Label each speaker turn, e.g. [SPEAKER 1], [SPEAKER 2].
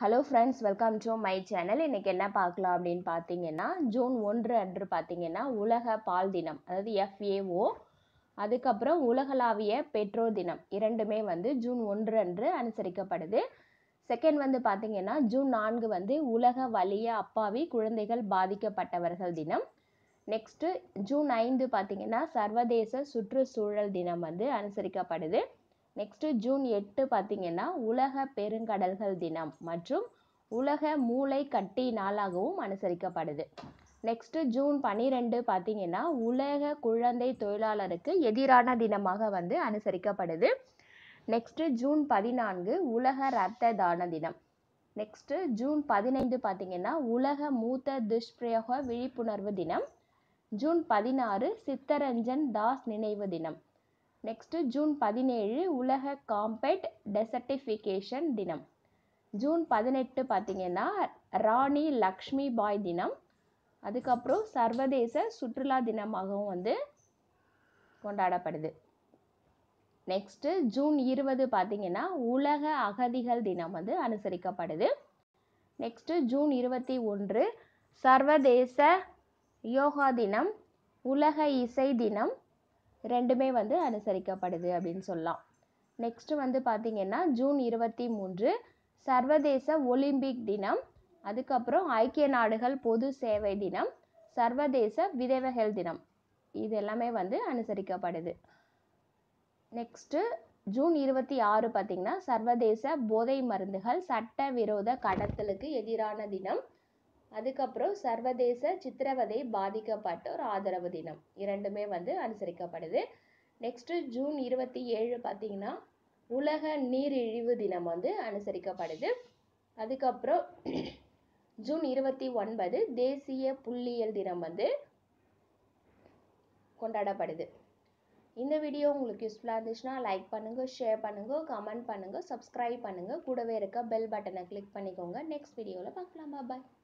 [SPEAKER 1] hello friends welcome to my channel இன்றைக்கி என்ன பார்க்கலாம் அப்படின்னு பார்த்தீங்கன்னா ஜூன் ஒன்று அன்று பார்த்தீங்கன்னா உலக பால் தினம் அதாவது எஃப்ஏஓ அதுக்கப்புறம் உலகளாவிய பெற்றோர் தினம் இரண்டுமே வந்து ஜூன் ஒன்று அன்று அனுசரிக்கப்படுது செகண்ட் வந்து பார்த்தீங்கன்னா ஜூன் நான்கு வந்து உலக வலிய அப்பாவி குழந்தைகள் பாதிக்கப்பட்டவர்கள் தினம் நெக்ஸ்ட்டு ஜூன் ஐந்து பார்த்தீங்கன்னா சர்வதேச சுற்றுச்சூழல் தினம் வந்து அனுசரிக்கப்படுது நெக்ஸ்ட்டு ஜூன் எட்டு பார்த்தீங்கன்னா உலக பெருங்கடல்கள் தினம் மற்றும் உலக மூளை கட்டி நாளாகவும் அனுசரிக்கப்படுது நெக்ஸ்ட்டு ஜூன் பன்னிரெண்டு பார்த்தீங்கன்னா உலக குழந்தை தொழிலாளருக்கு எதிரான தினமாக வந்து அனுசரிக்கப்படுது நெக்ஸ்ட்டு ஜூன் பதினான்கு உலக இரத்த தான தினம் நெக்ஸ்ட்டு ஜூன் பதினைந்து பார்த்தீங்கன்னா உலக மூத்த துஷ்பிரயோக விழிப்புணர்வு தினம் ஜூன் பதினாறு சித்தரஞ்சன் தாஸ் நினைவு தினம் நெக்ஸ்ட்டு ஜூன் பதினேழு உலக காம்பெட் டெசர்டிஃபிகேஷன் தினம் ஜூன் பதினெட்டு பார்த்தீங்கன்னா ராணி லக்ஷ்மி பாய் தினம் அதுக்கப்புறம் சர்வதேச சுற்றுலா தினமாகவும் வந்து கொண்டாடப்படுது நெக்ஸ்ட்டு ஜூன் இருபது பார்த்தீங்கன்னா உலக அகதிகள் தினம் வந்து அனுசரிக்கப்படுது நெக்ஸ்ட்டு ஜூன் இருபத்தி ஒன்று சர்வதேச யோகா தினம் உலக இசை தினம் ரெண்டுமே வந்து அனுசரிக்கப்படுது அப்படின்னு சொல்லலாம் நெக்ஸ்ட்டு வந்து பார்த்திங்கன்னா ஜூன் இருபத்தி மூன்று சர்வதேச ஒலிம்பிக் தினம் அதுக்கப்புறம் ஐக்கிய நாடுகள் பொது சேவை தினம் சர்வதேச விதவைகள் தினம் இது எல்லாமே வந்து அனுசரிக்கப்படுது நெக்ஸ்ட்டு ஜூன் இருபத்தி ஆறு பார்த்திங்கன்னா சர்வதேச போதை மருந்துகள் சட்டவிரோத கடத்தலுக்கு எதிரான தினம் அதுக்கப்புறம் சர்வதேச சித்திரவதை பாதிக்கப்பட்டோர் ஆதரவு தினம் இரண்டுமே வந்து அனுசரிக்கப்படுது நெக்ஸ்ட்டு ஜூன் இருபத்தி ஏழு பார்த்தீங்கன்னா உலக நீரிழிவு தினம் வந்து அனுசரிக்கப்படுது அதுக்கப்புறம் ஜூன் இருபத்தி ஒன்பது தேசிய புள்ளியியல் தினம் வந்து கொண்டாடப்படுது இந்த வீடியோ உங்களுக்கு யூஸ்ஃபுல்லாக இருந்துச்சுன்னா லைக் பண்ணுங்கள் ஷேர் பண்ணுங்கள் கமெண்ட் பண்ணுங்கள் சப்ஸ்கிரைப் பண்ணுங்கள் கூடவே இருக்க பெல் பட்டனை கிளிக் பண்ணிக்கோங்க நெக்ஸ்ட் வீடியோவில் பார்க்கலாம் பாய்